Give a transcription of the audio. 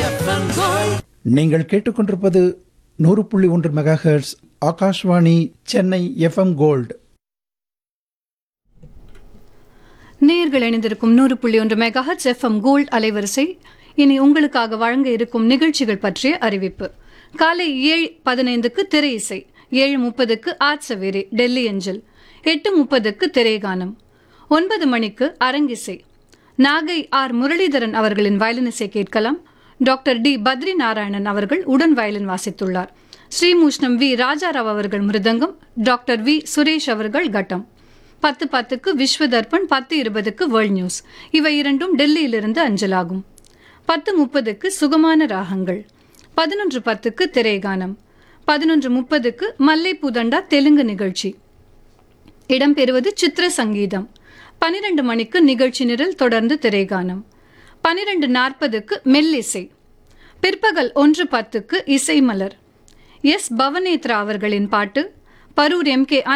நீங்கள் கேட்டுக்கொண்டிருப்பது நூறு புள்ளி ஒன்று megahertz Akashvani Chennai FM Gold நேயர்கள் இணைந்திருக்கும் நூறு புள்ளி ஒன்று மெகாஹட்ஸ் எஃப்எம் கோல்ட் அலைவரிசை இனி உங்களுக்காக வழங்க இருக்கும் நிகழ்ச்சிகள் பற்றிய அறிவிப்பு காலை ஏழு பதினைந்துக்கு திரை இசை ஏழு முப்பதுக்கு ஆட்சவேரி டெல்லி அஞ்சல் எட்டு முப்பதுக்கு திரைகானம் ஒன்பது மணிக்கு அரங்கிசை நாகை ஆர் முரளிதரன் அவர்களின் வயலின் இசை கேட்கலாம் டாக்டர் டி பத்ரி நாராயணன் அவர்கள் உடன் வயலின் வாசித்துள்ளார் ஸ்ரீமூஷ்ணம் வி ராஜாராவ் அவர்கள் மிருதங்கம் டாக்டர் வி சுரேஷ் அவர்கள் கட்டம் பத்து பத்துக்கு விஸ்வ தர்ப்பண் பத்து இருபதுக்கு வேர்ல்ட் நியூஸ் இவை இரண்டும் டெல்லியிலிருந்து அஞ்சலாகும் பத்து முப்பதுக்கு சுகமான ராகங்கள் பதினொன்று பத்துக்கு திரைகானம் பதினொன்று முப்பதுக்கு மல்லை புதண்டா தெலுங்கு நிகழ்ச்சி இடம்பெறுவது சித்திர சங்கீதம் பனிரெண்டு மணிக்கு நிகழ்ச்சி நிரல் தொடர்ந்து திரைகானம் பனிரெண்டு நாற்பதுக்கு மெல்லிசை பிற்பகல் ஒன்று பத்துக்கு இசை மலர் எஸ் பவனேத்ரா அவர்களின் பாட்டு பரூர் எம் கே